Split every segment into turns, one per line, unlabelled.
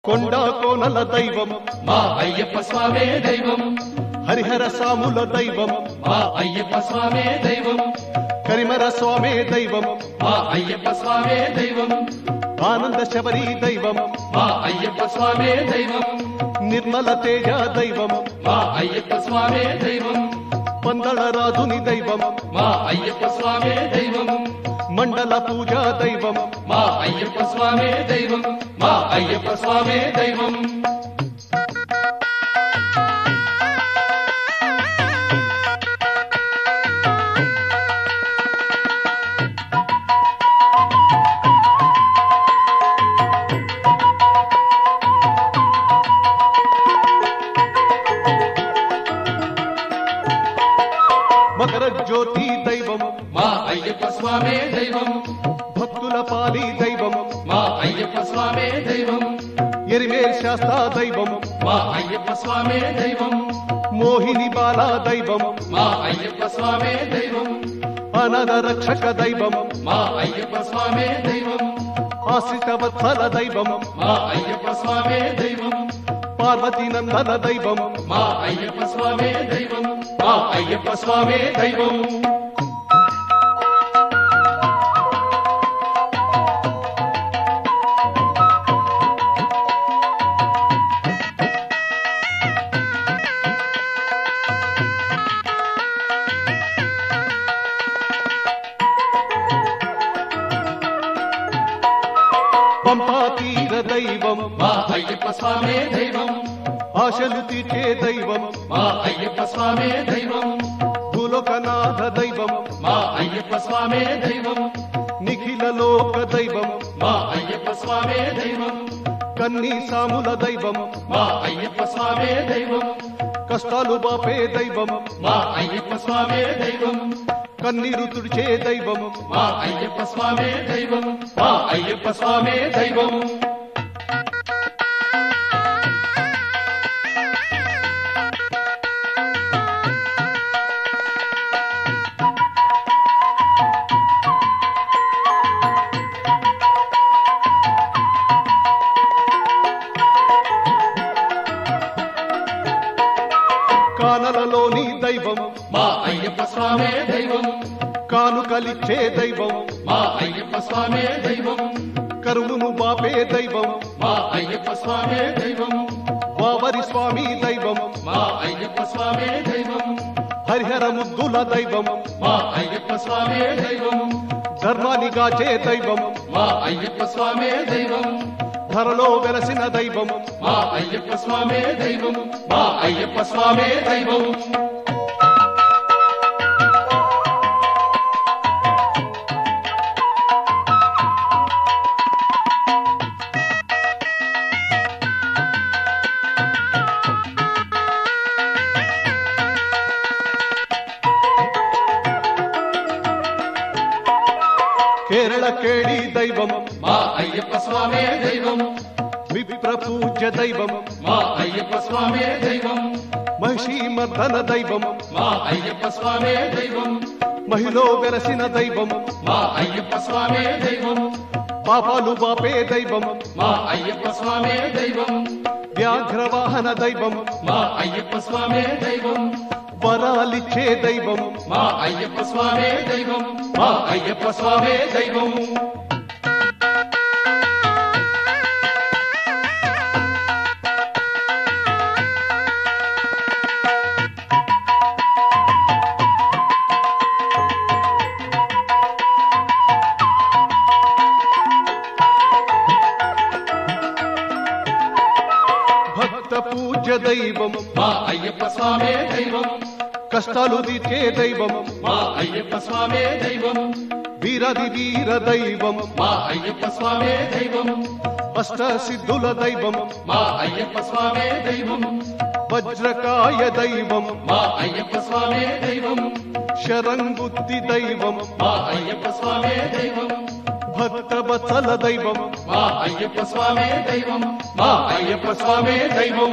కొండా కోనల దైవం
మా అయ్యప్ప స్వామే దైవం
హరిహర సాముల దైవం
మా అయ్యప్ప స్వామే దైవం
కరిమర స్వామే దైవం
మా అయ్యప్ప స్వామే దైవం
ఆనంద శబరి దైవం
మా అయ్యప్ప స్వామే దైవం
నిర్మల తేజ దైవం
మా అయ్యప్ప స్వామే దైవం
పందళ రాజుని దైవం
మా అయ్యప్ప స్వామే దైవం
మండల పూజా దైవం
మా అయ్యప్ప స్వామే దైవం మా అయ్యప్ప స్వామే దైవం
మకర జ్యోతి దైవం
మా అయ్యప్ప స్వామే దైవం
భక్తుల పాలి దైవం
మా అయ్యప్ప స్వామే దైవం
ఎరిమేల్ శాస్త దైవం
మా అయ్యప్ప స్వామే దైవం
మోహిని బాల దైవం
మా అయ్యప్ప స్వామే దైవం
అనాథ రక్షక దైవం
మా అయ్యప్ప స్వామే దైవం
ఆశ్రిత వత్సల దైవం
మా అయ్యప్ప స్వామే దైవం
పార్వతీ నందన దైవం
మా అయ్యప్ప స్వామే దైవం మా అయ్యప్ప స్వామే దైవం
పంపా తీర దైవం
మా అయ్యప్ప స్వామే దైవం
ఆశలు తీర్చే దైవం
మా అయ్యప్ప స్వామే దైవం
భూలోకనాథ దైవం
మా అయ్యప్ప స్వామే దైవం
నిఖిల లోక దైవం
మా అయ్యప్ప స్వామే దైవం
కన్నీ సాముల దైవం
మా అయ్యప్ప స్వామే దైవం
కష్టాలు బాపే దైవం
మా అయ్యప్ప స్వామే దైవం
కన్నీరు తుడిచే దైవం
మా అయ్యప్ప స్వామే దైవం మా అయ్యప్ప స్వామే దైవం
కానలలోని దైవం
మా అయ్యప్ప స్వామే దైవం
కానుకలిచ్చే దైవం
మా అయ్యప్ప స్వామే దైవం
కరువును బాపే దైవం
మా అయ్యప్ప స్వామే దైవం
వావరి స్వామి దైవం
మా అయ్యప్ప స్వామే దైవం
హరిహర ముద్దుల దైవం
మా అయ్యప్ప స్వామే దైవం
ధర్మాన్ని గాచే దైవం
మా అయ్యప్ప స్వామే దైవం
ధరలో వెలసిన దైవం
మా అయ్యప్ప స్వామే దైవం మా అయ్యప్ప స్వామే దైవం
కేరళ కేడి దైవం
మా అయ్యప్ప స్వామే దైవం
విప్ర పూజ్య దైవం
మా అయ్యప్ప స్వామే దైవం
మహిషీ మర్దన దైవం
మా అయ్యప్ప స్వామే దైవం
మహిలో వెలసిన దైవం
మా అయ్యప్ప స్వామే దైవం
పాపాలు బాపే దైవం
మా అయ్యప్ప స్వామే దైవం
వ్యాఘ్రవాహన దైవం
మా అయ్యప్ప స్వామే దైవం
వరాలిచ్చే దైవం
మా అయ్యప్ప స్వామే దైవం మా అయ్యప్ప స్వామే దైవం
భక్త పూజ్య దైవం
మా అయ్యప్ప స్వామే దైవం
కష్టాలు తీర్చే దైవం
మా అయ్యప్ప స్వామే దైవం
వీరది వీర దైవం
మా అయ్యప్ప స్వామే దైవం
అష్ట సిద్ధుల దైవం
మా అయ్యప్ప స్వామే దైవం
వజ్రకాయ దైవం
మా అయ్యప్ప స్వామే దైవం
శరంగుత్తి దైవం
మా అయ్యప్ప స్వామే దైవం
భక్త వత్సల దైవం
మా అయ్యప్ప స్వామే దైవం మా అయ్యప్ప స్వామే దైవం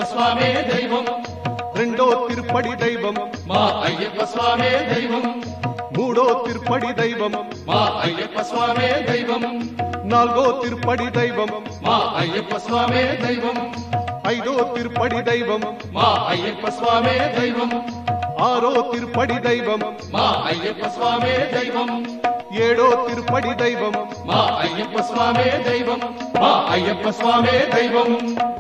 స్వామే దైవం
రెండో తిరుపడి దైవం
మా అయ్యప్ప స్వామే దైవం
మూడో తిరుపడి దైవం
మా అయ్యప్ప స్వామే దైవం
నాలుగో తిరుపడి దైవం
మా అయ్యప్ప స్వామే దైవం
ఐదో తిరుపడి దైవం
మా అయ్యప్ప స్వామే దైవం
ఆరో తిరుపడి దైవం
మా అయ్యప్ప స్వామే దైవం
ఏడో తిరుపడి దైవం
మా అయ్యప్ప స్వామే దైవం మా అయ్యప్ప స్వామే దైవం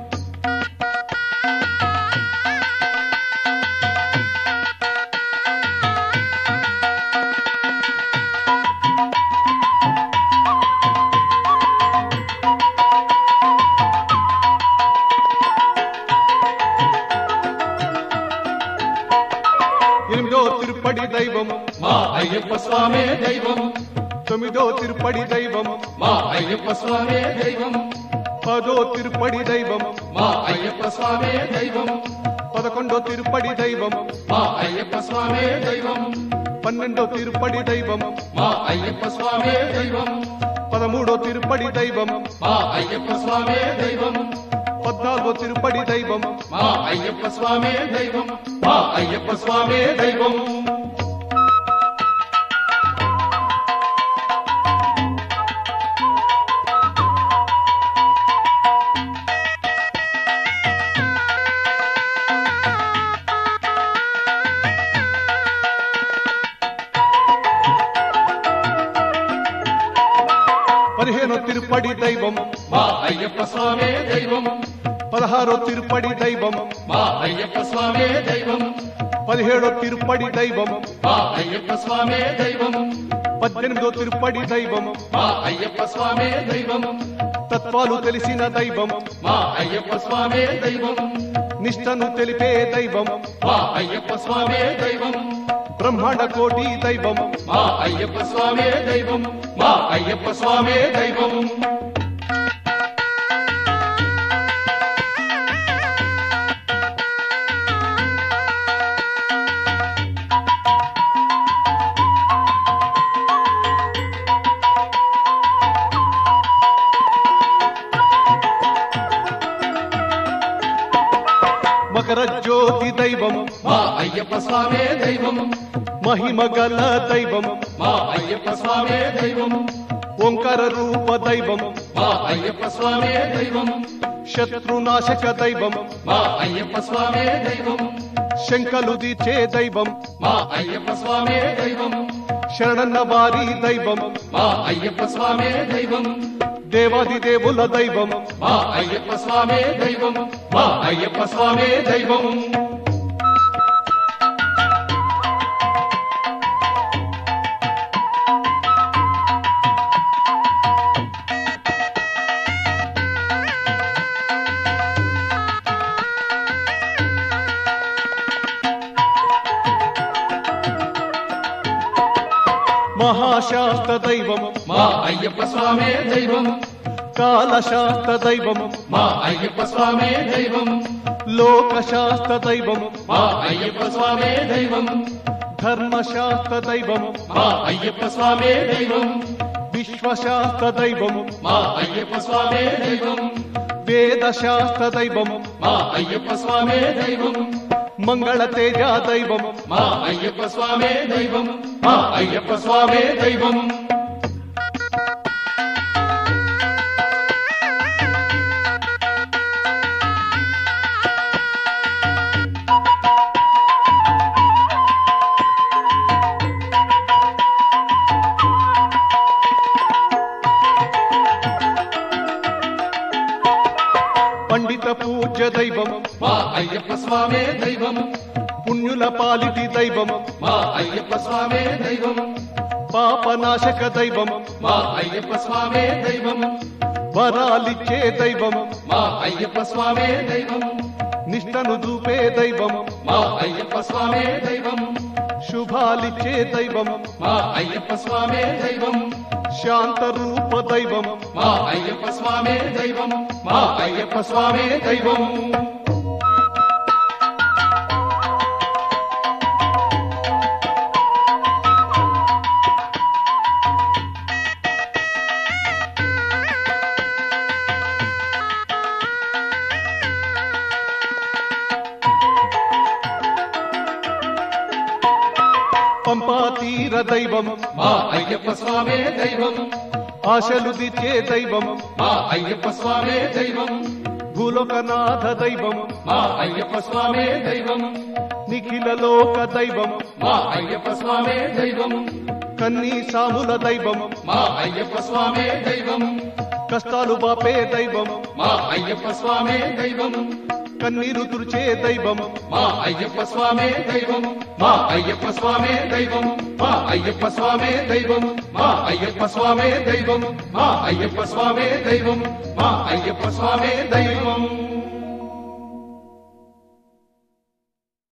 ఎనిమిదో తిరుపడి దైవం
మా అయ్యప్ప స్వామే దైవం
తొమ్మిదో తిరుపడి దైవం
మా అయ్యప్ప స్వామే దైవం
పదో తిరుపడి దైవం
మా అయ్యప్ప స్వామే దైవం
పదకొండో తిరుపడి దైవం
మా అయ్యప్ప స్వామే దైవం
పన్నెండో తిరుపడి దైవం
మా అయ్యప్ప స్వామే దైవం
పదమూడో తిరుపడి దైవం
మా అయ్యప్ప స్వామే దైవం
పద్నాలుగో తిరుపడి దైవం
మా అయ్యప్ప స్వామే దైవం మా అయ్యప్ప స్వామే దైవం
పదిహేనో తిరుపడి దైవం
మా అయ్యప్ప స్వామే దైవం
పదహారో తిరుపడి దైవం
మా అయ్యప్ప స్వామే దైవం
పదిహేడో తిరుపడి దైవం
మా అయ్యప్ప స్వామే దైవం
పద్దెనిమిదో తిరుపడి దైవం
మా అయ్యప్ప స్వామే దైవం
తత్వాలు తెలిసిన దైవం
మా అయ్యప్ప స్వామే దైవం
నిష్టను తెలిపే దైవం
మా అయ్యప్ప స్వామే దైవం
బ్రహ్మాండ కోటి దైవం
మా అయ్యప్ప స్వామే దైవం మా అయ్యప్ప స్వామే దైవం
మకర జ్యోతి దైవం
మా అయ్యప్ప స్వామే దైవం
మహిమ గల దైవం
మా అయ్యప్ప స్వామే దైవం
ఓంకార రూప దైవం
మా అయ్యప్ప స్వామే దైవం
శత్రునాశక దైవం
మా అయ్యప్ప స్వామే దైవం
శంకలు దీచే దైవం
మా అయ్యప్ప స్వామే దైవం
శరణన్న వారి దైవం
మా అయ్యప్ప స్వామే దైవం
దేవాది దేవుల దైవం
మా అయ్యప్ప స్వామే దైవం మా అయ్యప్ప స్వామే దైవం
మహాశాస్త్ర దైవం
మా అయ్యప్ప స్వామే దైవం
కాలశాస్త్ర దైవం
మా అయ్యప్ప స్వామే దైవం
లోకశాస్త్ర దైవం
మా అయ్యప్ప స్వామే దైవం
ధర్మశాస్త్ర దైవం
మా అయ్యప్ప స్వామే దైవం
విశ్వశాస్త్ర దైవం
మా అయ్యప్ప స్వామే దైవం
వేదశాస్త్ర దైవం
మా అయ్యప్ప స్వామే దైవం
మంగళ తేజ దైవం
మా అయ్యప్ప స్వామే దైవం మా అయ్యప్ప స్వామే దైవం
పండిత పూజ్య దైవం
మా అయ్యప్ప స్వామే దైవం
పుణ్యుల పాలిటి దైవం
మా అయ్యప్ప స్వామే దైవం
పాపనాశక దైవం
మా అయ్యప్ప స్వామే దైవం
వరాలిచ్చే దైవం
మా అయ్యప్ప స్వామే దైవం
నిష్టను చూపే దైవం
మా అయ్యప్ప స్వామే దైవం
శుభాలిచ్చే దైవం
మా అయ్యప్ప స్వామే దైవం
శాంత రూప దైవం
మా అయ్యప్ప స్వామే దైవం మా అయ్యప్ప స్వామే దైవం
పంపా తీర దైవం
మా అయ్యప్ప స్వామే దైవం
ఆశలు తీర్చే దైవం
మా అయ్యప్ప స్వామే దైవం
భూలోకనాథ దైవం
మా అయ్యప్ప స్వామే దైవం
నిఖిల లోక దైవం
మా అయ్యప్ప స్వామే దైవం
కన్నీ సాముల దైవం
మా అయ్యప్ప స్వామే దైవం
కష్టాలు బాపే దైవం
మా అయ్యప్ప స్వామే దైవం
కన్నీరు తుడిచే దైవం
మా అయ్యప్ప స్వామే దైవం మా అయ్యప్ప స్వామే దైవం మా అయ్యప్ప స్వామే దైవం మా అయ్యప్ప స్వామే దైవం మా అయ్యప్ప స్వామే దైవం మా అయ్యప్ప స్వామే దైవం